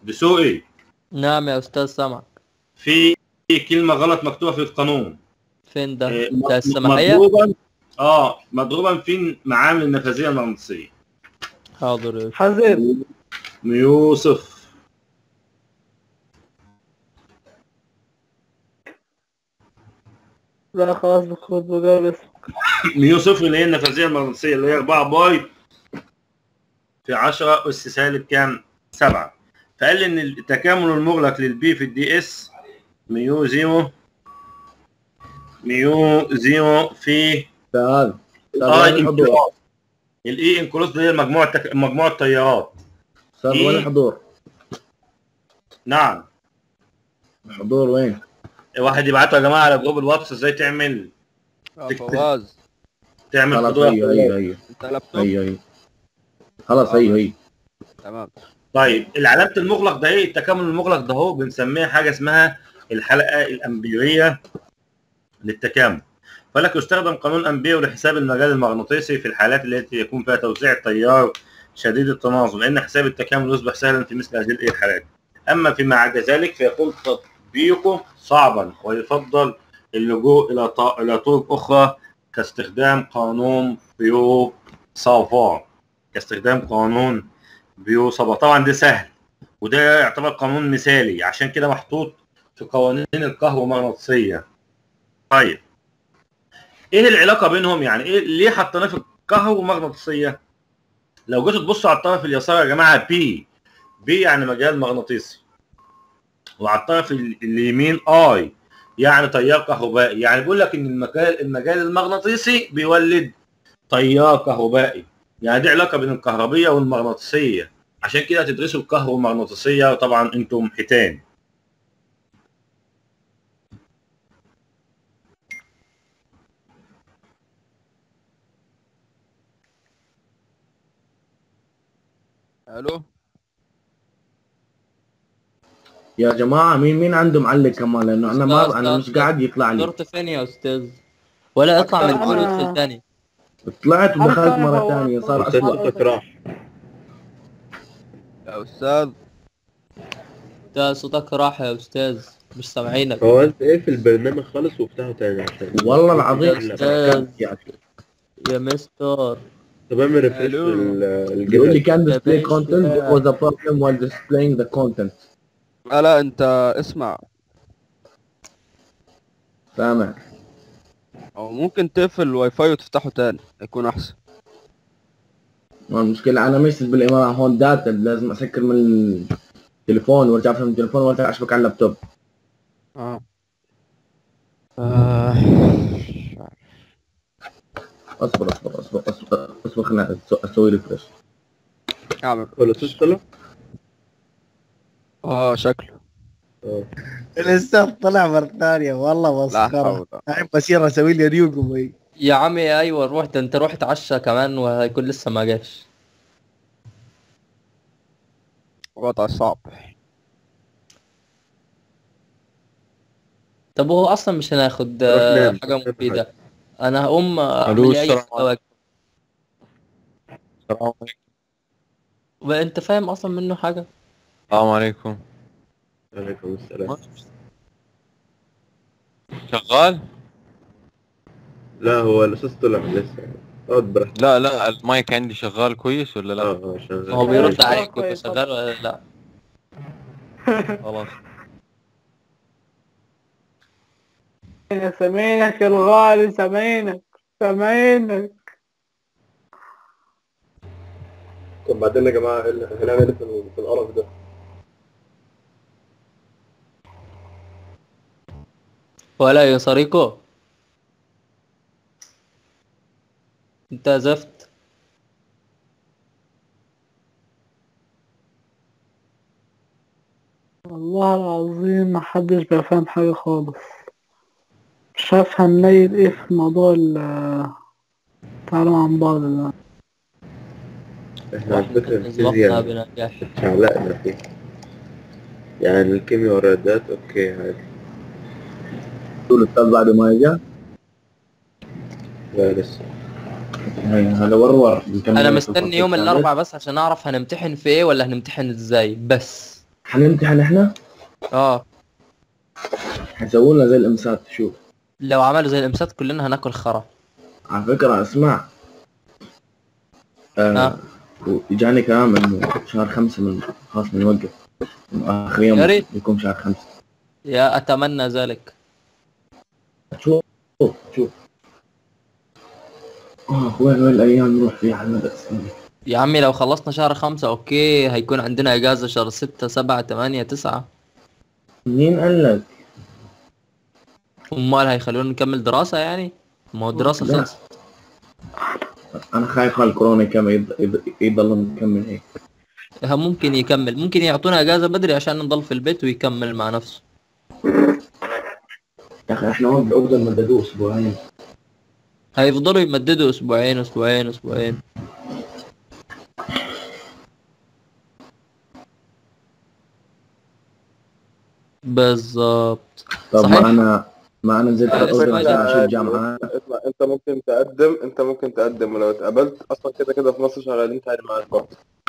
دسوقي نعم يا استاذ سمع في كلمه غلط مكتوبه في القانون فين ده آه، بتاع السماحيه مضروبا اه مضروبا في معامل النفاذيه المغناطيسيه حاضر يا حذر يوسف لا خلاص بكود بقول اسمك ميو صفر اللي هي النفاذيه المغناطيسيه اللي هي 4 باي في 10 اس سالب كام؟ 7 فقال لي ان التكامل المغلق للبي في الدي اس ميو زيرو ميو زيرو في استاذ اي استاذ وين الحضور؟ انكلوز الاي انكلوز اللي هي مجموعه تك... مجموعه تيارات استاذ إيه؟ وين الحضور؟ نعم الحضور وين؟ واحد يبعتوا يا جماعه على جروب الواتس ازاي تعمل يا تكتب. فواز تعمل خلاص حضور ايوه ايوه ايوه انت لابتوب ايوه ايوه خلاص ايوه ايوه تمام طيب العلامه المغلق ده ايه التكامل المغلق ده هو بنسميها حاجه اسمها الحلقه الامبيريه للتكامل فلك يستخدم قانون امبير لحساب المجال المغناطيسي في الحالات التي يكون فيها توزيع التيار شديد التناظم لان حساب التكامل يصبح سهلا في مثل هذه الإيه الحالات اما فيما عدا ذلك فيكون تطبيقه صعبا ويفضل اللجوء الى ط- الى طرق اخرى كاستخدام قانون بيو سافار كاستخدام قانون بيو سافار طبعا ده سهل وده يعتبر قانون مثالي عشان كده محطوط في قوانين الكهرومغناطيسيه طيب ايه العلاقه بينهم يعني ايه ليه حطيناه في الكهرومغناطيسيه لو جيتوا تبصوا على الطرف اليسار يا جماعه بي بي يعني مجال مغناطيسي وعلى الطرف ال- اليمين اي يعني تيار كهربائي يعني بيقول لك ان المجال المجال المغناطيسي بيولد تيار كهربائي يعني دي علاقه بين الكهربيه والمغناطيسيه عشان كده تدرسوا الكهرومغناطيسيه طبعا انتم حيتان الو يا جماعه مين مين عنده معلق كمان لانه انا ما انا مش قاعد يطلع لي صرت فين يا استاذ ولا اطلع من أكتر الجروب أنا- يدخل ثاني طلعت ودخلت أنا مره هو- ثانيه صار أستاذ اسوء صوتك راح يا استاذ ده صوتك راح يا استاذ مش سامعينك هو انت اقفل البرنامج خالص وافتحه تاني عشان والله العظيم لا. أستاذ. يا أخي. يا مستر طب اعمل ريفرش ألو. يقول لي الجهاز كان display باشا. content there was a problem while displaying the content لا لا انت اسمع سامع او ممكن تقفل الواي فاي وتفتحه تاني يكون احسن ما المشكلة أنا مش بالإمارة هون داتا لازم أسكر من التليفون وارجع أفتح من التليفون وارجع أشبك على اللابتوب اه آه. أصبر أصبر أصبر أصبر أصبر خليني أسو- أسوي ريفرش اعمل ولا صوت طلع؟ اه شكله اه الاستاذ طلع مرة ثانية والله لا مسخرة حول الحين بصير اسوي لي ريوق وي يا عمي ايوه روح ده انت روح اتعشى كمان وهيكون لسه ما جاش وضع صعب طب هو اصلا مش هناخد روح آه، نام. حاجه روح مفيده انا هقوم اعمل ألو، لي اي السلام محتوى السلام عليكم انت فاهم اصلا منه حاجه السلام عليكم عليكم السلام شغال؟ لا هو الصوت طلع لسه اقعد براحتك لا لا المايك عندي شغال كويس ولا اه لا؟ اه شغال هو بيرد لا، عليك كويس. كنت شغال ولا لا خلاص سامعينك يا الغالي سامعينك سامعينك طب بعدين يا جماعه إيه اللي- هنعمل ايه في في القرف ده؟ ولا يا صريكو انت زفت والله العظيم ما حدش بيفهم حاجة خالص مش هفهم نيل ايه في موضوع ال تعالوا عن بعض ده احنا على فكره ظبطنا الفيزياء بنجاح اتشعلقنا فيه يعني الكيمياء والرياضيات اوكي عادي تقول الأستاذ بعد ما يجي لا لسه هي هذا ورور بنكمل انا في مستني الفصل يوم الثالث. الاربعاء بس عشان اعرف هنمتحن في ايه ولا هنمتحن ازاي بس حنمتحن احنا اه حيسووا لنا زي الامسات شوف لو عملوا زي الامسات كلنا هناكل خرا على فكرة اسمع آه آه. جاني كلام انه شهر خمسة من خلاص بنوقف إنه اخر يوم يا ريت. يكون شهر خمسة يا اتمنى ذلك شوف شوف اه وين وين الايام نروح فيها على المدرسة يا عمي لو خلصنا شهر خمسة اوكي هيكون عندنا اجازة شهر ستة سبعة تمانية تسعة مين قال لك؟ امال هيخلونا نكمل دراسة يعني ما هو الدراسة لا. خلصت انا خايف على الكورونا يكمل يض- يض- يضل مكمل هيك ها ممكن يكمل ممكن يعطونا اجازة بدري عشان نضل في البيت ويكمل مع نفسه يا اخي احنا هون بالاردن مددوه اسبوعين هيفضلوا يمددوا اسبوعين اسبوعين اسبوعين بالظبط طب صحيح. ما انا ما انا نزلت آه، على الاردن اسمع، عشان اشوف جامعة اسمع انت ممكن تقدم انت ممكن تقدم ولو اتقبلت اصلا كده كده في مصر شغالين تعالي معاك برضه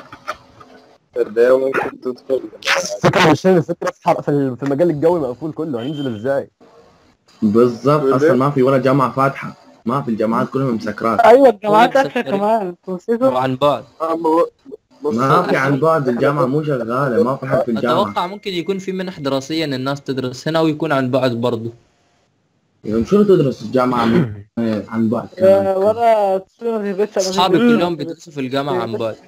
ده ممكن تدخل الفكرة مش هنا الفكرة في حر- في ال- في المجال الجوي مقفول كله هينزل ازاي؟ بالضبط ليه؟ اصلا ما في ولا جامعة فاتحة ما في الجامعات كلهم مسكرات ايوه الجامعات كل قافله مسافرين. كمان نسيته وعن بعد ما في عن بعد الجامعة مو شغالة ما في حد في الجامعة اتوقع ممكن يكون في منح دراسية ان الناس تدرس هنا ويكون عن بعد برضه يعني شو تدرس الجامعة عن عن بعد يا كمان ولا تسوي ما تثبتش على اصحابي مزاجك. كلهم بيدرسوا في الجامعة عن بعد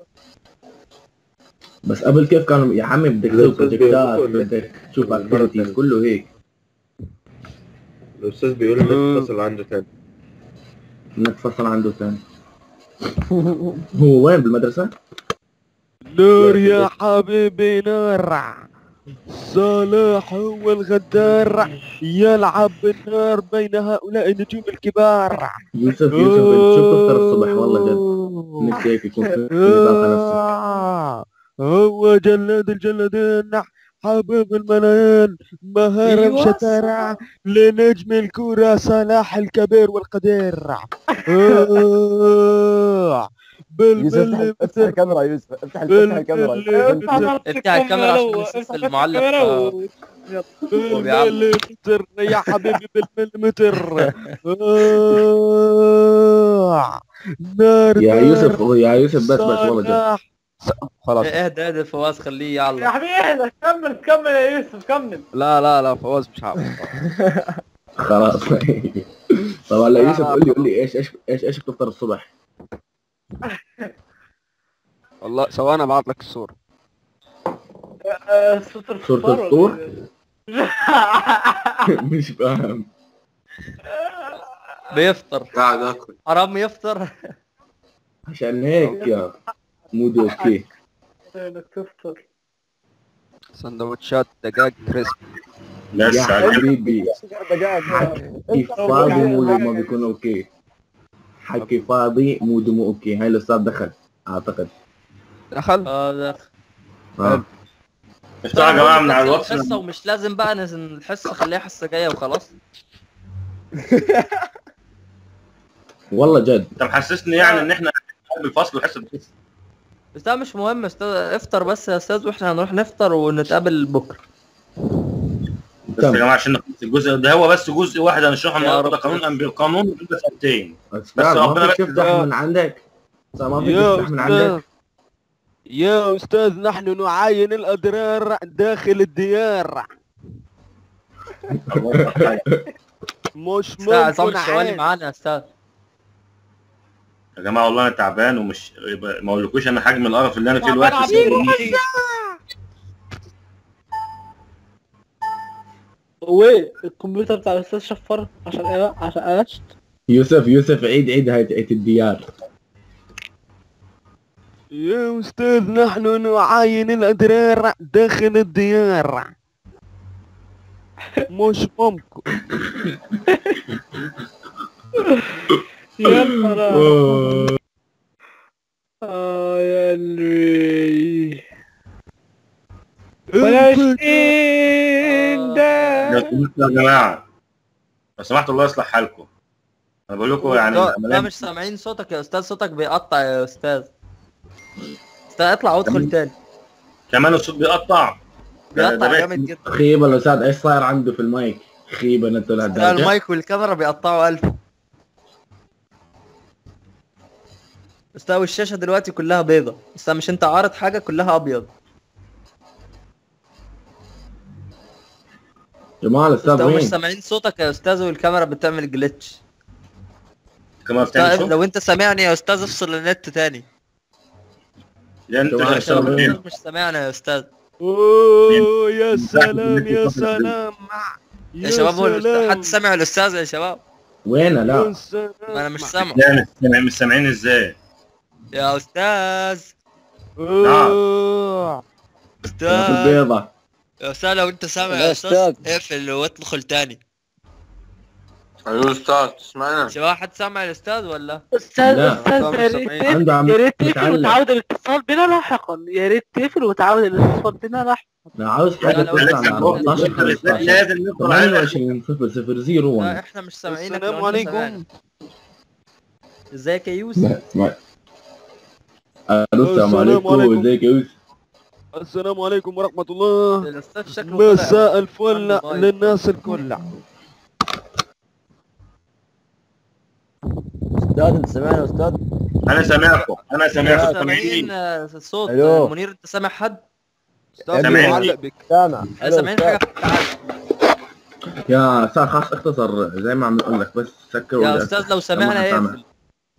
بس قبل كيف كانوا يا عمي بدك تسوي بروجكتات بدك تشوف اكتيفيتيز كله هيك الاستاذ بيقول انك تتصل عنده تاني انك فصل عنده ثاني هو وين بالمدرسة؟ نور يا حبيبي نور صلاح هو الغدار يلعب بالنار بين هؤلاء النجوم الكبار يوسف يوسف شو تفطر الصبح والله جد نفسي هيك يكون في نظافة نفسك آه، هو جلاد الجلادين حبيب الملايين مهارة أيوة. شتارع لنجم الكرة صلاح الكبير والقدير آه، يوسف افتح- بالملي افتح الكاميرا يا يوسف افتح افتح الكاميرا افتح الكاميرا عشان نشوف المعلق آه، وبيعلق. بالمليمتر يا حبيبي بالمليمتر آه، نار يا نار يوسف يا يوسف بس بس والله جد صلاح. خلاص اهدى اهدى فواز خليه يا يعلق حبيبي اهدى كمل كمل يا يوسف كمل لا لا لا فواز مش عارف خلاص طب هلا يوسف قول لي قول لي ايش ايش ايش ايش بتفطر الصبح؟ والله سواء انا بعت لك الصورة آه، صوت صورة الفطار ولا الفطور؟ إيه؟ مش فاهم بيفطر قاعد اكل حرام يفطر عشان هيك يا مود اوكي انك تفطر سندوتشات دجاج كريسب بس يا على كده. حبيبي حكي فاضي موده ما بيكون اوكي حكي فاضي موده مو اوكي هاي الاستاذ دخل اعتقد دخل اه ده آه. افتحوا يا جماعه من على الواتس الحصة ومش لازم بقى نس- الحصة خليها حصة جاية وخلاص والله جد انت محسسني يعني ان احنا بالفصل وحصه الفصل بس ده مش مهم استاذ افطر بس يا استاذ واحنا هنروح نفطر ونتقابل بكره بس يا جماعه عشان نخلص الجزء ده هو بس جزء واحد هنشرحه يا النهارده رب. قانون امبير قانون ده سنتين استاذ ربنا ما بس فيك تفتح ده- من عندك أستاذ ما فيك يا تفتح من استاذ عندك يا استاذ نحن نعاين الاضرار داخل الديار مش استاذ عصام ممكن الشوالي عين معانا يا استاذ يا جماعه والله انا تعبان ومش يبقى- ما اقولكوش انا حجم القرف اللي انا فيه دلوقتي هو إيه؟ الكمبيوتر بتاع الاستاذ شفر عشان ايه عشان قلشت يوسف يوسف عيد عيد هاي عيد الديار يا استاذ نحن نعاين الاضرار داخل الديار مش ممكن يا ترى اه يا قلبي فلسطين ده لو سمحتوا يا جماعه لو سمحتوا الله يصلح حالكم انا بقول لكم يعني لا لا العملية- مش سامعين صوتك يا استاذ صوتك بيقطع يا استاذ استاذ اطلع وادخل تاني كمان الصوت بيقطع بيقطع ده جامد جدا خيبه الاستاذ ايش صاير عنده في المايك خيبه انتوا لا لهالدرجه المايك والكاميرا بيقطعوا ألف استوى الشاشة دلوقتي كلها بيضة بس مش انت عارض حاجة كلها أبيض جمال الاستاذ استوى مش وين؟ سامعين صوتك يا أستاذ والكاميرا بتعمل جلitch كمان بتعمل صوت لو انت سامعني يا أستاذ افصل النت تاني لان انتوا جماعة شغالين الشباب. فين؟ الأستاذ مش سامعنا يا أستاذ اوه يا سلام، سلام يا يا سلام يا شباب هو الأستاذ حد سامع الأستاذ يا شباب وين يا لا سلام أنا مش سامع لا مش سامع- مش سامعين ازاي يا أستاذ أوه. في أستاذ البيضه يا أستاذ لو انت سامع يا يا أستاذ أستاذ. اقفل وادخل تاني ايوه استاذ تسمعنا شباب حد سامع الأستاذ ولا؟ استاذ لا. استاذ يا ريت سامعين. تقفل- عنده عم يا ريت تقفل يتعلم وتعود الاتصال بنا لاحقا يا ريت تقفل وتعود الاتصال بنا لاحقا لا عاوز لا، حاجه لو تطلع لسه على هو 14 15 لازم ندخل على 28 0 0 0 لا 1 احنا مش سامعينك السلام لو انت سامعنا. عليكم ازيك يا يوسف؟ الو السلام السلام عليكم عليكم. ازيك يا يوسف السلام عليكم ورحمة الله الأستاذ شكله طلع. مساء الفل عنده للناس الكل استاذ انت سامعني يا استاذ انا سامعكم انا سامعكم سامعين سامعين آه، الصوت ألو. آه، منير انت سامع حد؟ استاذ سامعين. معلق بك سامع احنا الو سامعين استاذ حاجة تعال يا استاذ خلاص اختصر زي ما عم نقول لك بس سكر يا ولا أستاذ لو سمعنا ما حسامع. اقفل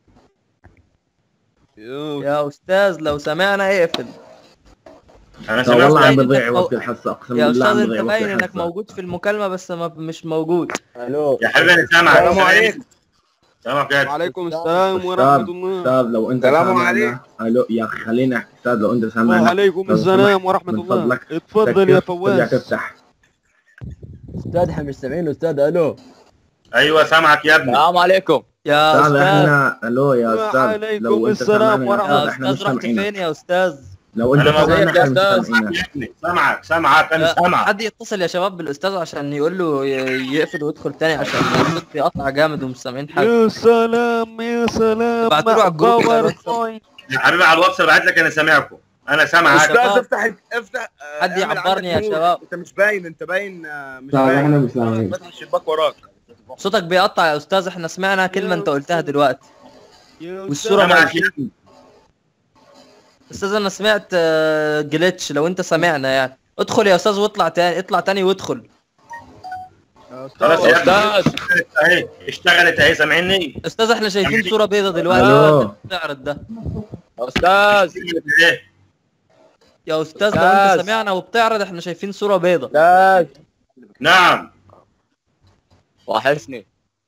يا يا أستاذ لو سمعنا اقفل انا لا والله سامعكم عم باين بضيع إنك وقت مو- الحصه اقسم يا بالله أستاذ عم انت بضيع وقت باين انك الحصه موجود في المكالمة بس ما مش موجود الو يا حبيبي انا سامعك السلام سامعين. عليكم. سامعك يا وعليكم السلام ورحمة الله استاذ لو انت السلام سامعنا عليكم. الو يا اخي خلينا احكي استاذ لو انت سامعنا وعليكم لو السلام سمحت، ورحمة من الله فضلك اتفضل يا سكر، ترجع فواز تفتح استاذ احنا مش سامعين استاذ الو ايوه سامعك يا ابني السلام عليكم يا استاذ أستاذ احنا الو يا استاذ وعليكم لو انت السلام سامعنا يا ورحمة استاذ يا احنا مش أستاذ رحت سامعينك فين يا أستاذ؟ لو انت أنا موجود سامعنا يا احنا مش أستاذ. سامعينك يا ابني سامعك سامعك انا لا، سامعك حد يتصل يا شباب بالأستاذ عشان يقول له ي- يقفل ويدخل تاني عشان الصوت بيقطع جامد ومش سامعين حاجة يا سلام يا سلام ابعتوا له على الجروب كده على الواتساب. باوربوينت. يا حبيبي على الواتس بعت لك انا سامعكم انا سامعك استاذ. استاذ افتح افتح آه، حد اعمل يعبرني عندك يا نور. شباب. انت مش باين انت باين آه، مش لا، باين احنا مش سامعين. فتح الشباك وراك صوتك بيقطع يا أستاذ احنا سمعنا كلمة انت قلتها دلوقتي يا والصورة أستاذ. سامعك يا ابني أستاذ أنا سمعت جليتش لو أنت سامعنا يعني ادخل يا أستاذ واطلع تاني اطلع تاني وادخل يا خلاص أستاذ. يا ابني اهي اشتغلت اهي سامعني أستاذ احنا شايفين صورة بيضة دلوقتي الو بتعرض ده استاذ اشتغلت اهي يا أستاذ لو أستاذ. أنت سامعنا وبتعرض احنا شايفين صورة بيضة استاذ نعم وحشني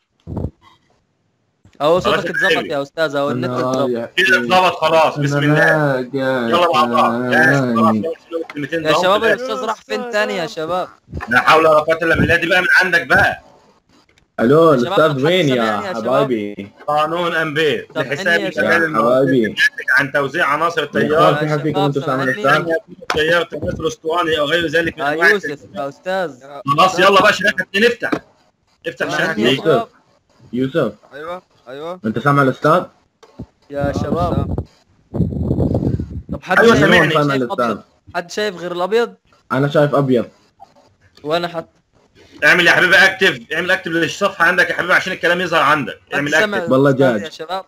أهو خلاص صوتك يا اتظبط حبيبي. يا أستاذ أهو النت اتظبط كده اتظبط خلاص بسم الله يلا مع بعض جاهز خلاص الكلمتين يا دول. شباب الأستاذ راح فين تاني يا شباب لا حول ولا قوه الا بالله دي بقى من عندك بقى الو يا شباب، الاستاذ طب وين حد يا سامعني يا شباب؟ حبايبي قانون امبير طب لحساب إني يا الكمال يا الموجود حبايبي عن توزيع عناصر يا التيار اخوان في حد فيكم شباب، انتم سامعين سامعني؟ الاستاذ تيار تماثل اسطواني او غير ذلك من يا انواع يوسف التلفزيون. يا أستاذ خلاص يلا بقى شركه اتنين افتح افتح شركه سامعني يا اتنين شباب يوسف ايوه ايوه انت سامع الاستاذ؟ يا شباب طب حد أيوة، شايف سامعني. سامع شايف الاستاذ أبيض حد شايف غير الأبيض انا شايف ابيض وأنا حتى اعمل يا حبيبي اكتف اعمل اكتف للصفحه عندك يا حبيبي عشان الكلام يظهر عندك حد اعمل سمع اكتف والله الأستاذ جاج. يا شباب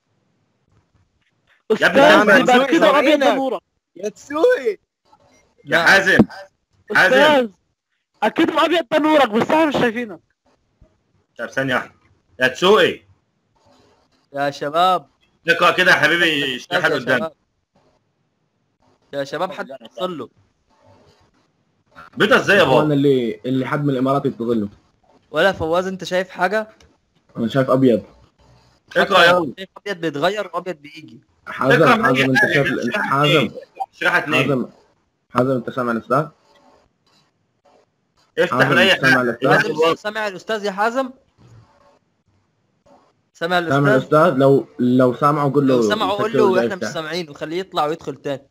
يا ابني استاذ سامع. يبقى كده ابيض سامعينك. ده نورك يا تسوي يا لا حازم حازم استاذ اكيد ابيض ده نورك بس احنا مش شايفينك طب ثانيه واحده يا تسوقي يا شباب اقرا كده يا حبيبي أستاذ اشتغل يا قدام شباب يا شباب حد يوصل له بيضه ازاي يا اخوان بابا اللي اللي حد من الامارات يتصل ولا فواز انت شايف حاجه انا شايف ابيض اقرا يلا شايف ابيض بيتغير وابيض بيجي حازم اقرا من حازم أي انت حاجة. شايف ال- حازم شريحه اتنين حازم حازم انت سامع الاستاذ؟ افتح حازم من اي سامع حاجه الاستاذ؟ حازم سامع الاستاذ يا حازم سامع سامع الاستاذ الاستاذ لو لو سامعه قول له لو سمعوا قول يسكر له ولا احنا مش يفتح. سامعين وخليه يطلع ويدخل تاني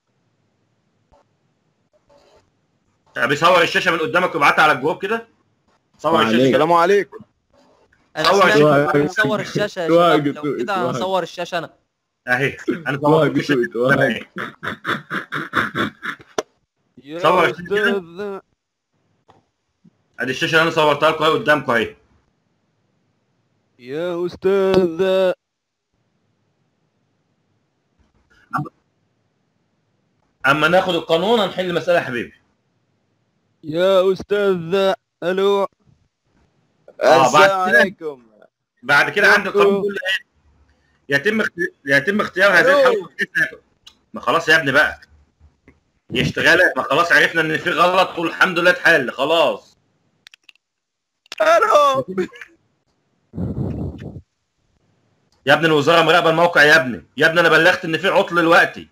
طب بيصور الشاشه من قدامك ويبعتها على الجروب كده صور وعليك. الشاشه السلام عليكم انا صور سمعت شوية. إنه صور الشاشه يا شوية شباب لو قلت- كده شوية. هصور الشاشه انا اهي انا واحد صورت الشاشه قلت واحد. يا صور الشاشة كده. استاذ ادي الشاشه اللي انا صورتها لكم اهي قدامكم اهي يا استاذ اما ناخد القانون هنحل المساله يا حبيبي يا استاذ الو آه، بعد السلام كده- عليكم بعد كده عندك القانون بيقول ايه يتم اختي... يتم اختيار هذه ألو. الحلقه باسم- ما خلاص يا ابني بقى يشتغل ما خلاص عرفنا ان في غلط والحمد لله اتحل خلاص الو يا ابني الوزاره مراقبه الموقع يا ابني يا ابني انا بلغت ان في عطل دلوقتي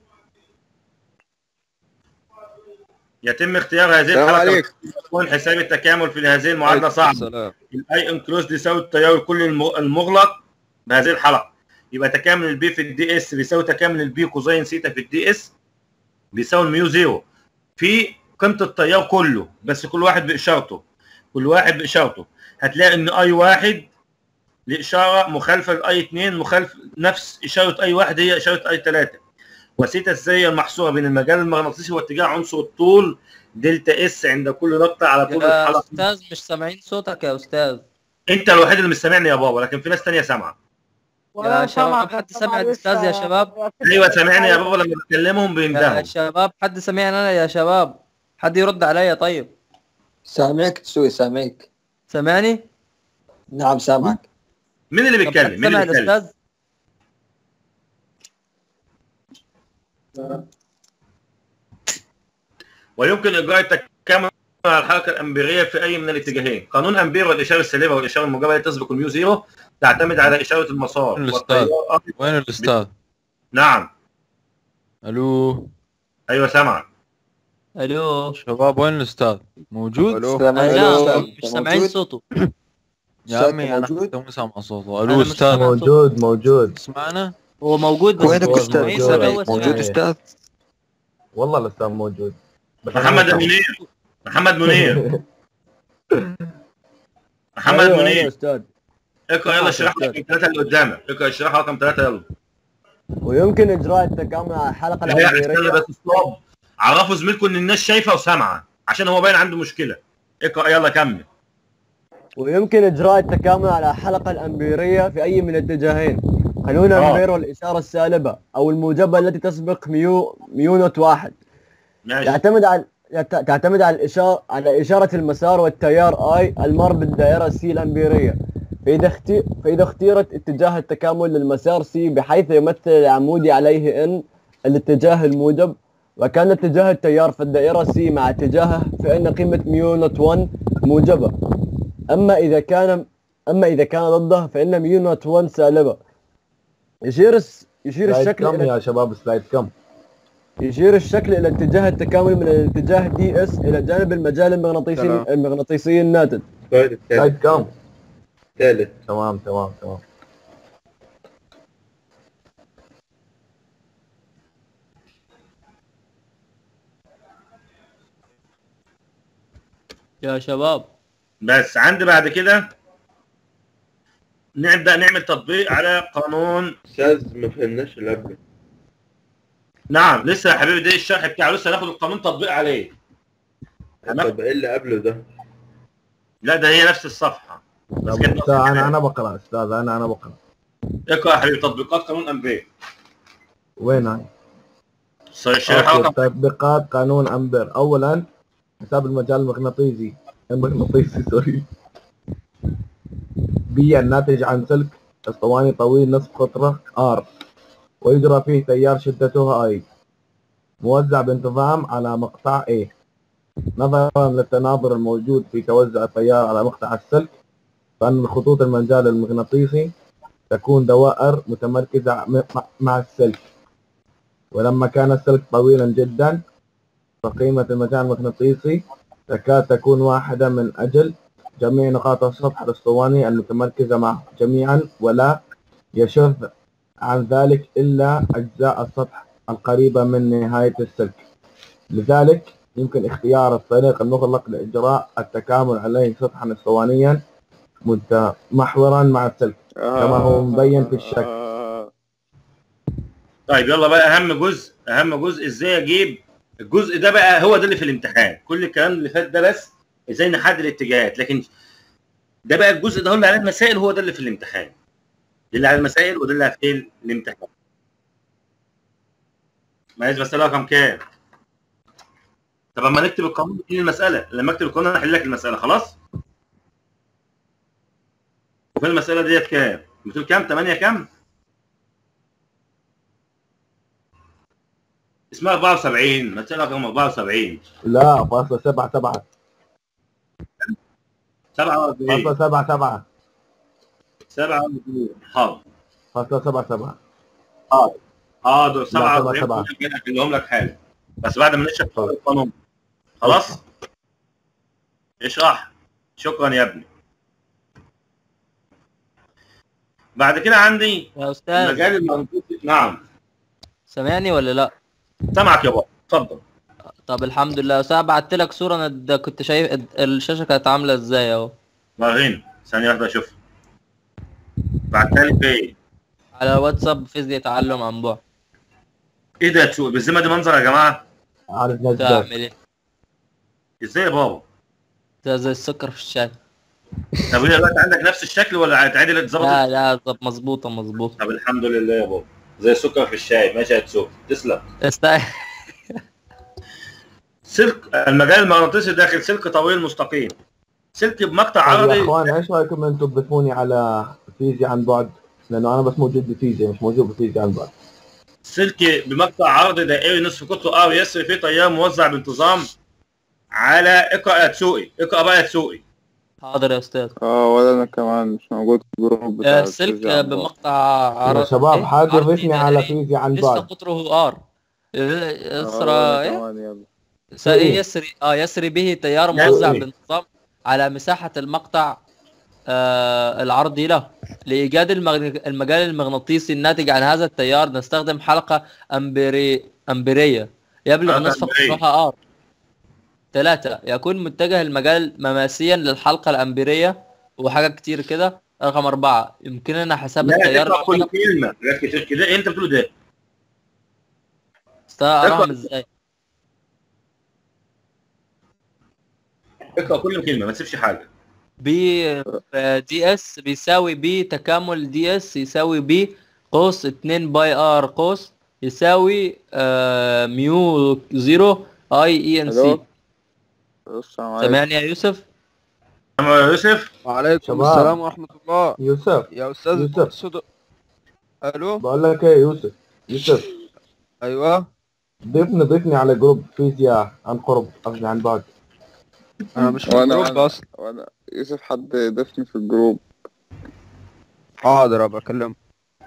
يتم اختيار هذه السلام الحلقه عليكم يكون حساب التكامل في هذه المعادله صعب السلام الاي انكلوز يساوي التيار الكلي الم- المغلق بهذه الحلقه يبقى تكامل البي في الدي اس بيساوي تكامل البي كوزين سيتا في الدي اس بيساوي الميو زيرو في قيمه التيار كله بس كل واحد باشارته كل واحد باشارته هتلاقي ان اي واحد لاشاره مخالفه لاي 2 مخالف نفس اشاره اي واحد هي اشاره اي 3 وسيتا الزاويه المحصوره بين المجال المغناطيسي واتجاه عنصر الطول دلتا اس عند كل نقطه على طول يا الحلقه استاذ مش سامعين صوتك يا استاذ انت الوحيد اللي مش سامعني يا بابا لكن في ناس تانية سامعه يا شباب حد سمع الاستاذ يا شباب ايوه سامعني يا بابا لما بكلمهم يا بيندهوا شباب حد سمعني انا يا شباب حد يرد عليا طيب سامعك تسوي سامعك سامعني نعم سامعك مين اللي طب بيتكلم حد مين سمع اللي بيتكلم الاستاذ ويمكن اجراء التكامل على الحركه الامبيريه في اي من الاتجاهين قانون امبير والاشاره السالبه والاشاره الموجبه التي تسبق الميو زيرو تعتمد على اشاره المسار الأستاذ. والتيار وين الاستاذ؟ نعم الو ايوه سامع الو شباب وين الاستاذ؟ موجود؟ الو السلام لا عليكم مش سامعين صوته يا أستاذ عمي انا موجود؟ حتى مو سامع صوته أنا الو مش استاذ سامع. موجود موجود تسمعنا؟ هو موجود بس وينك مش استاذ سامعين موجود. ولا هو موجود سامعني. استاذ والله الاستاذ موجود بس أنا محمد ما منير محمد منير محمد أيوة، أيوة منير استاذ اقرا يلا اشرح أستاذ. رقم ثلاثه اللي قدامك اقرا اشرح رقم ثلاثه يلا ويمكن اجراء التكامل على الحلقه هي استنى الامبيريه بس ستوب عرفوا زميلكم ان الناس شايفه وسامعه عشان هو باين عنده مشكله اقرا يلا كمل ويمكن اجراء التكامل على الحلقه الامبيريه في اي من الاتجاهين قانون آه. امبير والاشاره السالبه او الموجبه التي تسبق ميو ميو نوت واحد ماشي يعتمد على يعت- تعتمد على الإشارة على إشارة المسار والتيار I المر بالدائرة C الأمبيرية فإذا اختي... فإذا اختيرت اتجاه التكامل للمسار C بحيث يمثل العمودي عليه N الاتجاه الموجب وكان اتجاه التيار في الدائرة C مع اتجاهه فإن قيمة ميو نوت 1 موجبة أما إذا كان أما إذا كان ضده فإن ميو نوت 1 سالبة يشير الس... يشير سلايد الشكل كم إلى يا شباب سلايد كم يشير الشكل الى اتجاه التكامل من الاتجاه دي اس الى جانب المجال المغناطيسي تمام. المغناطيسي الناتج السؤال الثالث سلايد كم الثالث تمام تمام تمام يا شباب بس عندي بعد كده نبدا نعمل تطبيق على قانون استاذ ما فهمناش اللي قبله نعم لسه يا حبيبي ده الشرح بتاعه لسه هناخد القانون تطبيق عليه تمام. طب ايه اللي قبله ده؟ لا ده هي نفس الصفحه بس طب كده أستاذ انا انا بقرا استاذ انا انا بقرا اقرا يا حبيبي تطبيقات قانون امبير وين هاي؟ الشرح أوكي، رقم تطبيقات قانون امبير اولا حساب المجال المغناطيسي المغناطيسي سوري بي الناتج عن سلك اسطواني طويل نصف قطره ار ويجرى فيه تيار شدته اي موزع بانتظام على مقطع A نظرا للتناظر الموجود في توزع التيار على مقطع السلك فان خطوط المجال المغناطيسي تكون دوائر متمركزه م- مع- مع السلك ولما كان السلك طويلا جدا فقيمة المجال المغناطيسي تكاد تكون واحدة من أجل جميع نقاط السطح الأسطواني المتمركزة معه جميعا ولا يشذ عن ذلك إلا أجزاء السطح القريبة من نهاية السلك لذلك يمكن اختيار الطريق المغلق لإجراء التكامل عليه سطحا أسطوانيا متمحورا مع السلك كما هو مبين في الشكل آه. طيب يلا بقى اهم جزء اهم جزء ازاي اجيب الجزء ده بقى هو ده اللي في الامتحان كل الكلام اللي فات ده بس ازاي نحدد الاتجاهات لكن ده بقى الجزء ده هو اللي عليه المسائل هو ده اللي في الامتحان ده اللي على المسائل وده اللي في الامتحان معلش مسألة رقم كام؟ طب اما نكتب القانون نحل المسألة لما اكتب القانون انا احل لك المسألة خلاص؟ وفي المسألة ديت كام؟ بتقول كام؟ 8 كام؟ اسمها 74 مسألة رقم 74 لا فاصلة سبعة سبعة 47 فاصلة سبعة سبعة 47 حاضر فاصلة سبعة سبعة حاضر حاضر لا، سبعة، 47 سبعة. ممكن احلهم لك حاجة بس بعد ما نشرح القانون خلاص؟ اشرح شكرا يا ابني بعد كده عندي يا استاذ مجال المنطقي نعم سامعني ولا لا سامعك يا بابا اتفضل طب الحمد لله بس انا بعت لك صوره انا د- كنت شايف الد- الشاشه كانت عامله ازاي اهو وريني ثانية واحدة اشوف بعتها لي فين؟ على واتساب فيزياء تعلم عن بعد ايه ده تسوق بالذمة دي منظر يا جماعة؟ عارف ناس تعمل ايه ازاي يا بابا؟ ده زي السكر في الشاي طب هي دلوقتي عندك نفس الشكل ولا هتعدل اتظبطت؟ لا لا طب مظبوطه مظبوطه طب الحمد لله يا بابا زي السكر في الشاي ماشي يا تسوق تسلم است... سلك المجال المغناطيسي داخل سلك طويل مستقيم سلك بمقطع طيب يا عرضي اخوان ايش رايكم انتم تضيفوني على فيزياء عن بعد؟ لانه انا بس موجود بفيزياء مش موجود بفيزياء عن بعد سلك بمقطع عرضي دائري نصف قطره ار يسري فيه تيار موزع بانتظام على اقرا يا تسوقي اقرا بقى يا تسوقي حاضر يا استاذ اه ولا انا كمان مش موجود في الجروب بتاع آه، سلك الفيزياء عن بعد. بمقطع يا عرض شباب إيه؟ حاجه عرضي ضيفني على دائري. فيزياء عن لسه بعد قطره ار آه، يسرى ولا ايه كمان يا ابني. س- إيه يسري اه يسري به تيار يسري. موزع بانتظام على مساحة المقطع آه العرضي له لإيجاد المغن- المجال المغناطيسي الناتج عن هذا التيار نستخدم حلقة أمبيري أمبيرية يبلغ حلقة نصف أمبيرية. قطرها R ثلاثة يكون متجه المجال مماسيا للحلقة الأمبيرية وحاجة كتير كده رقم أربعة يمكننا حساب لا التيار تقرا كل المنطلق كلمه ركز كده ايه انت بتقوله ده استنى أراهم ازاي اقرا كل كلمه ما تسيبش حاجه بي دي اس بيساوي بي تكامل دي اس يساوي بي قوس 2 باي ار قوس يساوي آه ميو زيرو اي اي ان سي الو السلام عليكم سامعني يا يوسف يا يوسف وعليكم شباب. السلام ورحمة الله يوسف يا أستاذ يوسف. تقصد ألو بقول لك ايه يوسف يوسف أيوه ضيفني ضيفني على جروب فيزياء عن قرب قصدي عن بعد أنا مش في وانا الجروب وانا, أصلا وأنا يوسف حد ضيفني في الجروب حاضر أبقى أكلمه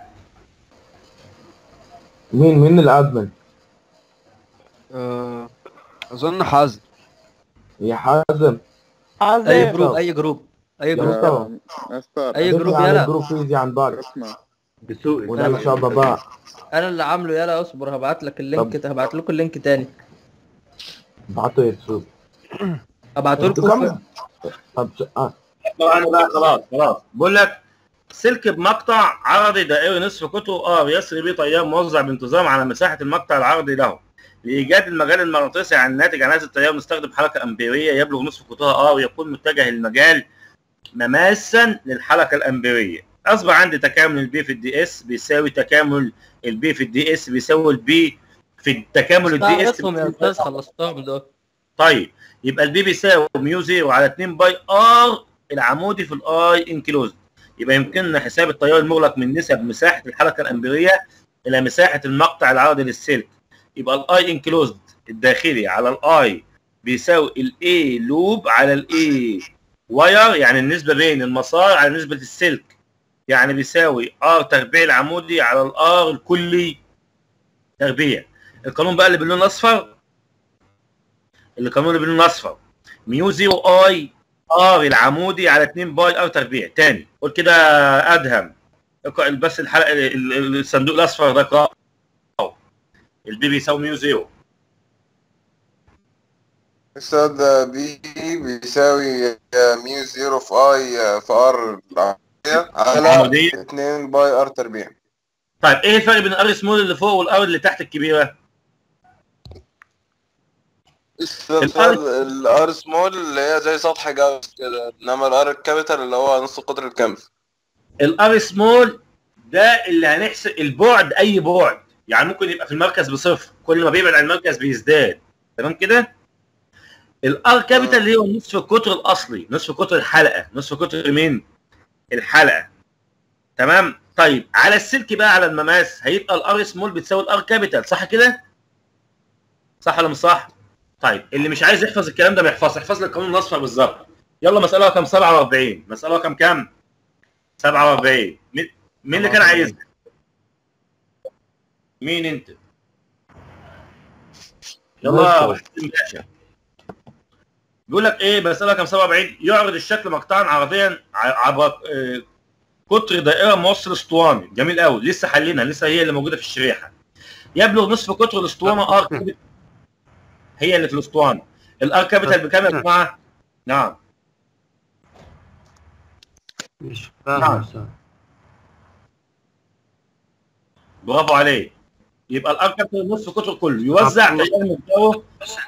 مين مين الادمن؟ أه، أظن حازم يا حازم اي جروب اي جروب اي يا جروب مصطفى مستر اي ضيفني جروب على يلا جروب فيزياء عن بعد اسمع بسوقي وانا شاب بابا انا اللي عامله يلا اصبر هبعت لك اللينك هبعت لكم اللينك تاني بعته يتسوق هبعته انتوا لكم كم طب ش- اه طبعا بقى خلاص خلاص بقول لك سلك بمقطع عرضي دائري نصف قطره ار يسري به تيار موزع بانتظام على مساحه المقطع العرضي له لايجاد المجال المغناطيسي عن الناتج عن هذا التيار نستخدم حلقه امبيريه يبلغ نصف قطرها ار يكون متجه المجال مماسا للحلقه الامبيريه اصبح عندي تكامل البي في الدي اس بيساوي تكامل البي في الدي اس بيساوي البي في تكامل الدي اس استعرضهم يا استاذ خلصتهم دول طيب يبقى البي بيساوي ميو زيرو على 2 باي ار العمودي في الاي انكلوز يبقى يمكننا حساب التيار المغلق من نسب مساحه الحلقه الامبيريه الى مساحه المقطع العرضي للسلك يبقى الاي انكلوزد الداخلي على الاي بيساوي الاي لوب على الاي واير يعني النسبه بين المسار على نسبه السلك يعني بيساوي ار تربيع العمودي على الار الكلي تربيع القانون بقى اللي باللون الاصفر اللي قانون اللي باللون الاصفر ميو زيرو اي ار العمودي على 2 باي ار تربيع تاني قول كده ادهم اقرا بس الحلقه ال- ال- الصندوق الاصفر ده اقراه البي بيساوي ميو زيرو استاذ بي بيساوي ميو زيرو في اي في ار على العمودية. 2 باي ار تربيع طيب ايه الفرق بين الار سمول اللي فوق والار اللي تحت الكبيره استاذ الار سمول اللي هي زي سطح جاوس كده انما الار كابيتال اللي هو نص قطر الكنف الار سمول ده اللي هنحسب البعد اي بعد يعني ممكن يبقى في المركز بصفر كل ما بيبعد عن المركز بيزداد تمام كده الار كابيتال اللي هو نصف القطر الاصلي نصف قطر الحلقه نصف قطر مين الحلقه تمام طيب على السلك بقى على المماس هيبقى الار سمول بتساوي الار كابيتال صح كده صح ولا مش صح طيب اللي مش عايز يحفظ الكلام ده ما يحفظ احفظ لي القانون الاصفر بالظبط يلا مساله رقم 47 مساله رقم كام 47 مين مين اللي كان عايز مين انت يلا يا حسين باشا بيقول لك ايه مساله رقم 47 يعرض الشكل مقطعا عرضيا ع- عبر آه، قطر دائره موصل اسطواني جميل قوي لسه حلينا لسه هي اللي موجوده في الشريحه يبلغ نصف قطر الاسطوانه ار كابيتال هي اللي في الاسطوانه الار كابيتال بكام يا جماعه؟ نعم مش نعم. فاهم أستاذ. برافو عليك يبقى الار كابيتال نصف قطر كله يوزع تيار مقداره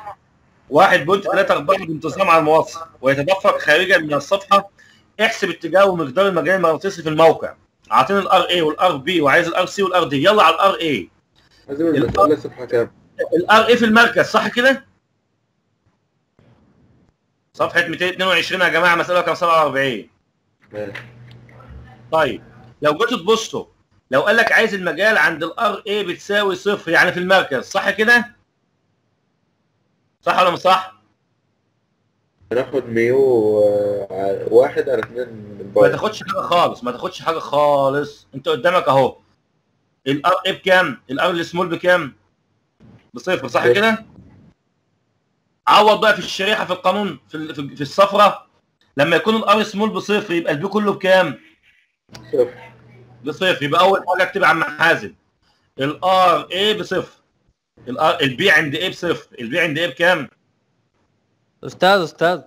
1.34 بانتظام على الموصل ويتدفق خارجا من الصفحه احسب اتجاه ومقدار المجال المغناطيسي في الموقع اعطيني الار اي والار بي وعايز الار سي والار دي يلا على الار اي لازم المسألة صفحة كام؟ الار اي في المركز صح كده؟ صفحه 222 يا جماعه مساله رقم 47 ماشي طيب لو جيتوا تبصوا لو قال لك عايز المجال عند الار اي بتساوي صفر يعني في المركز صح كده؟ صح ولا مش صح؟ هناخد ميو آه، على- واحد على اتنين من ما بعد تاخدش حاجه خالص ما تاخدش حاجه خالص انت قدامك اهو الار اي بكام؟ الار السمول بكام؟ بصفر صح صفر. كده؟ عوض بقى في الشريحه في القانون في ال- في في الصفرة لما يكون الار سمول بصفر يبقى البي كله بكام؟ صفر بصفر يبقى اول حاجه اكتب عم حازم الار اي بصفر الار البي عند ايه بصفر البي عند ايه بكام؟ استاذ استاذ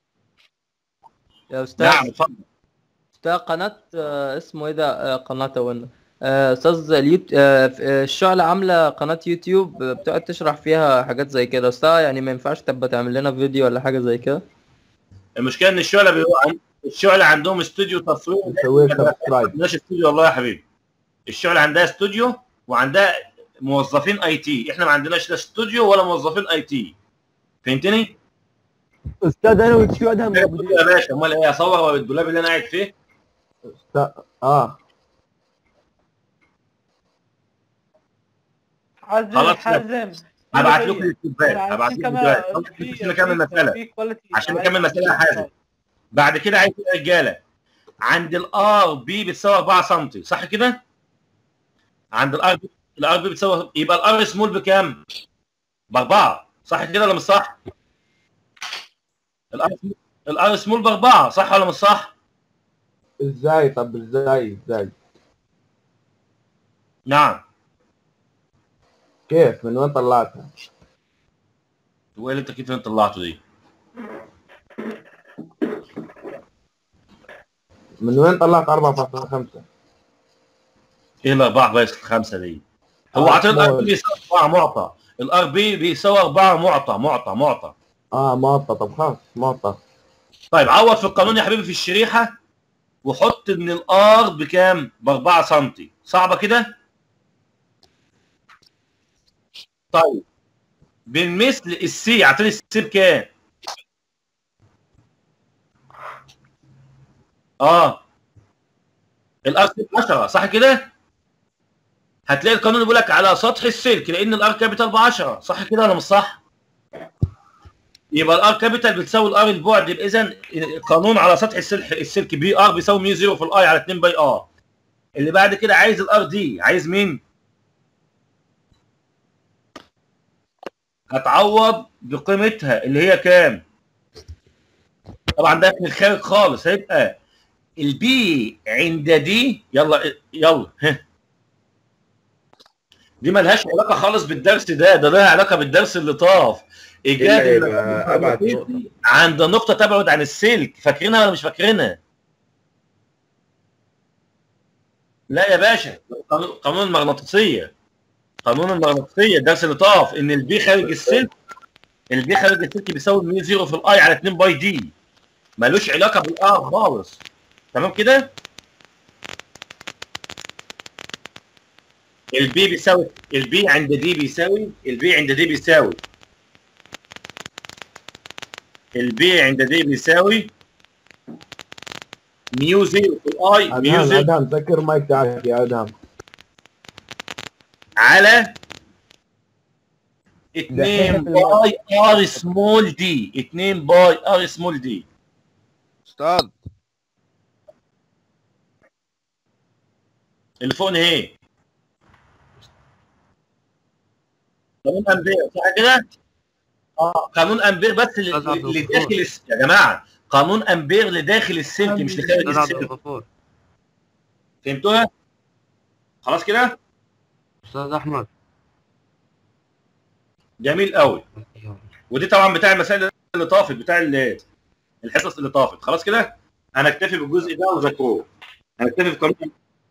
يا استاذ نعم اتفضل استاذ قناة آه، اسمه ايه ده آه، قناة وين آه، استاذ اليوت... آه، ف- آه، الشعلة عاملة قناة يوتيوب آه، بتقعد تشرح فيها حاجات زي كده استاذ يعني ما ينفعش تبقى تعمل لنا فيديو ولا حاجة زي كده المشكله ان الشعله بيبقى عن- الشعله عندهم استوديو تصوير نسوي سبسكرايب عندناش استوديو والله يا حبيبي الشعله عندها استوديو وعندها موظفين اي تي احنا ما عندناش لا استوديو ولا موظفين اي تي فهمتني؟ استاذ انا وتشو ادهم موجودين يا باشا امال ايه اصور الدولاب اللي انا قاعد فيه است- اه حازم خلاص حازم هبعت لكم الكتابات هبعت لكم الكتابات عشان نكمل مساله عشان نكمل مساله يا حازم بعد كده عايز يا رجاله عند الار بي بتساوي 4 سم صح كده؟ عند الار بي الار بي بتساوي يبقى الار سمول بكام؟ باربعه صح كده ولا مش صح؟ الار الار سمول باربعه صح ولا مش صح؟ ازاي طب ازاي ازاي نعم كيف من وين طلعتها وايه اللي انت كيف انت طلعته دي؟ من وين طلعت 4.5 ايه الاربعه بايس الخمسه دي؟ هو آه، عطينا الار small. بي بيساوي 4 معطى الار بي بيساوي 4 معطى معطى معطى اه معطى طب خلاص معطى طيب عوض في القانون يا حبيبي في الشريحه وحط ان الار بكام؟ ب 4 سم صعبه كده؟ طيب بالمثل السي اعطيني السي بكام؟ اه الار سي 10 صح كده؟ هتلاقي القانون بيقول لك على سطح السلك لان الار كابيتال ب 10 صح كده ولا مش صح؟ يبقى الار كابيتال بتساوي الار البعد يبقى اذا القانون على سطح السلك السلك بي ار بيساوي ميو 0 في الاي على 2 باي ار اللي بعد كده عايز الار دي عايز مين؟ هتعوض بقيمتها اللي هي كام؟ طبعا ده في الخارج خالص هيبقى البي عند دي يلا يلا ها دي ملهاش علاقه خالص بالدرس ده ده لها علاقه بالدرس اللي طاف ايجاد إلا المجال يبقى أبعد المغناطيسي عند نقطه تبعد عن السلك فاكرينها ولا مش فاكرينها؟ لا يا باشا قانون- قانون المغناطيسيه قانون المغناطيسيه الدرس اللي طاف ان البي خارج السلك البي خارج السلك بيساوي ميو زيرو في الاي على 2 باي دي ملوش علاقه بالار خالص تمام كده البي بيساوي البي عند دي بيساوي البي عند دي بيساوي البي عند دي بيساوي ميو زيرو في الاي ميو ادهم زيرو ادهم سكر مايك تاعك يا ادهم على 2 باي ار سمول دي 2 باي ار سمول دي استاذ اللي فوق ايه قانون امبير صح كده؟ اه قانون امبير بس اللي أستاذ عبد اللي الغفور. داخل الس- يا جماعه قانون امبير لداخل السلك مش لخارج استاذ عبد السلك الغفور فهمتوها؟ خلاص كده؟ استاذ احمد جميل قوي ودي طبعا بتاع المسائل اللي طافت بتاع ال- الحصص اللي طافت خلاص كده؟ هنكتفي بالجزء ده وذاكروه هنكتفي في قانون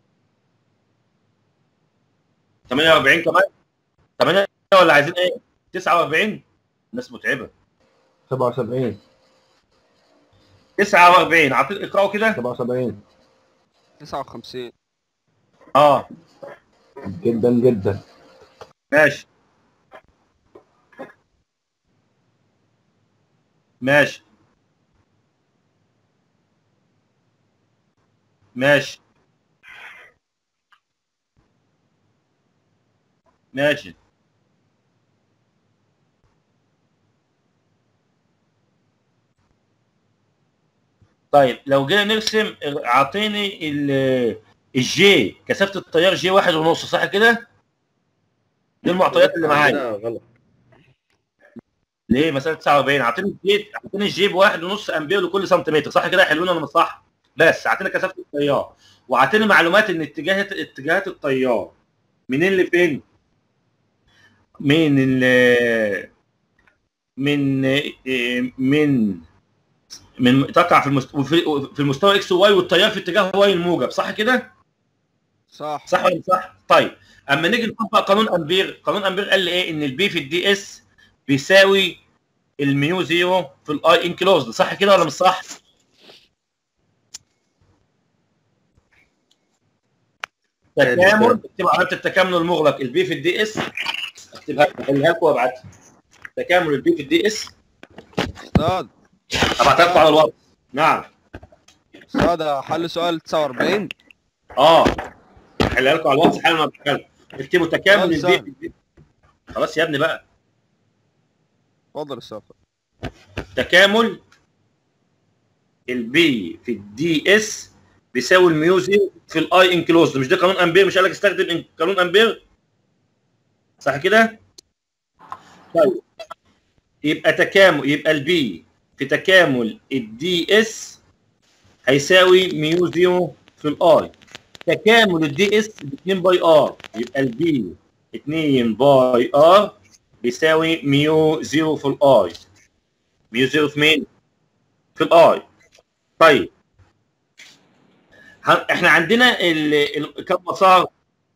48 كمان 8 ولا عايزين ايه؟ 49 الناس متعبه 77 49 عطيت اقراوا كده 77 59 اه جدا جدا ماشي ماشي ماشي ماشي طيب لو جينا نرسم اعطيني ال- الجي كثافه التيار جي واحد ونص صح كده؟ دي المعطيات اللي معايا غلط ليه مساله 49 اعطيني الجيب اعطيني الجيب واحد ونص امبير لكل سنتيمتر صح كده حلوين ولا مش صح؟ بس اعطيني كثافه التيار واعطيني معلومات ان اتجاهات اتجاهات التيار منين لفين؟ من ال من من من تقع في المستوى في المستوى اكس وواي والتيار في اتجاه واي الموجب صح كده؟ صح صح ولا مش صح؟ طيب اما نيجي نطبق قانون امبير قانون امبير قال لي ايه ان البي في الدي اس بيساوي الميو زيرو في الاي انكلوزد صح كده ولا مش صح؟ تكامل اكتب علامه التكامل المغلق البي في الدي اس اكتبها احلها لكم وابعتها تكامل البي في الدي اس استاذ ابعتها لكم على الواتس نعم استاذ حل سؤال 49 اه احلها لكم على الواتس حالا ما بتكلم اكتبوا تكامل خلاص. البي في الدي خلاص يا ابني بقى اتفضل استاذ تكامل البي في الدي اس بيساوي الميو زيرو في الاي انكلوزد مش ده قانون امبير مش قال لك استخدم إن- قانون امبير صح كده طيب يبقى تكامل يبقى البي في تكامل الدي اس هيساوي ميو زيرو في الاي تكامل الدي اس ب 2 باي ار يبقى البي 2 باي ار بيساوي ميو زيرو في الاي ميو زيرو في مين؟ في الاي طيب ه- احنا عندنا ال... ال... كم مسار؟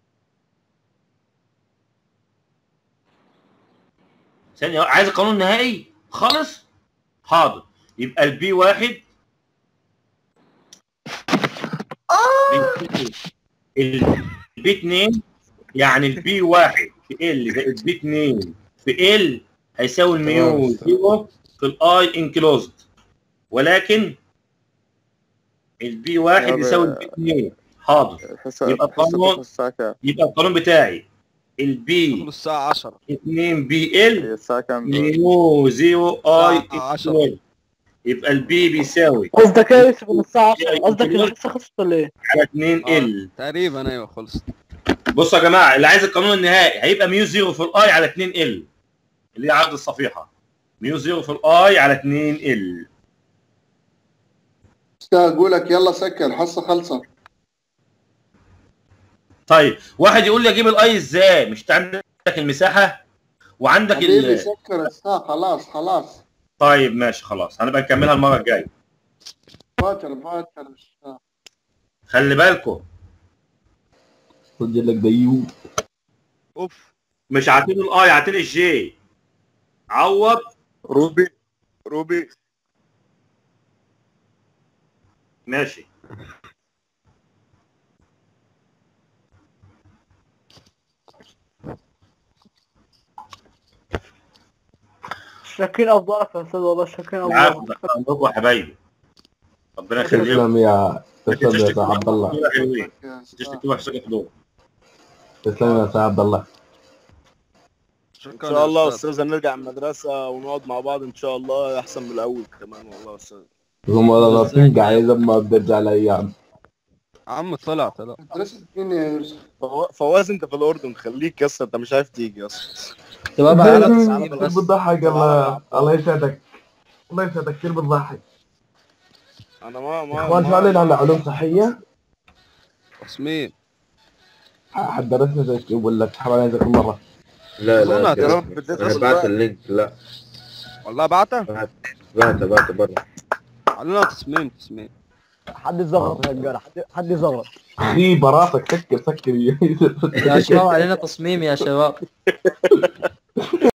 ثانية عايز القانون النهائي خالص؟ حاضر يبقى البي واحد البي 2 يعني البي واحد في ال زائد بي 2 في ال هيساوي الميو زيرو في الاي انكلوزد ولكن البي واحد يابا. يساوي البي 2 حاضر حسب يبقى القانون الساعة كام؟ يبقى القانون بتاعي البي الساعة 10 2 بي ال الساعة كام؟ ميو زيرو اي الساعة 10. انكلوزد يبقى البي بيساوي قصدك ايه يوسف من الساعة 10 قصدك الحصة خلصت ولا ايه؟ على 2 ال تقريبا ايوه خلصت بصوا يا جماعه اللي عايز القانون النهائي هيبقى ميو زيرو في الاي على 2 ال اللي هي عرض الصفيحه ميو زيرو في الاي على 2 ال استاذ اقول لك يلا سكر الحصه خلصت طيب واحد يقول لي اجيب الاي ازاي مش انت عندك المساحه وعندك حبيبي ال... سكر استاذ خلاص خلاص طيب ماشي خلاص هنبقى نكملها المره الجايه باكر باكر أستاذ. خلي بالكم سجل لك ديو اوف مش عاطين الاي عاطين الجي عوض روبي روبي ماشي شاكين افضلك يا استاذ والله شاكين العفو افضلك ده عندكم يا حبايبي ربنا يخليكم تسلم يا تسلم يا سيد عبد الله دول حلوين تشتكوا وحشة في دول تسلم يا سيد عبد الله ان شاء الله استاذ نرجع المدرسه ونقعد مع بعض ان شاء الله احسن من الاول كمان والله يا استاذ هم والله تنقع اذا ما بترجع الايام عم طلع طلع مدرسة مين يا يوسف؟ فوا- فواز انت في الاردن خليك يا اسطى انت مش عارف تيجي يا اسطى شباب على تصميم كثير بس بتضحك الله الله يسعدك الله يسعدك كثير بتضحك انا ما يا ما اخوان شو علينا على علوم صحيه تصميم حد درسنا زي كيف ولا تسحب علينا زي كل مره لا أظن لا هتعرف كده. بديت انا أصل بعت بقى. اللينك لا والله بعته بعت بعت برا علينا تصميم تصميم حد يصغر يا رجال حد حد يصغر في براسك سكر سكر يا شباب علينا تصميم يا شباب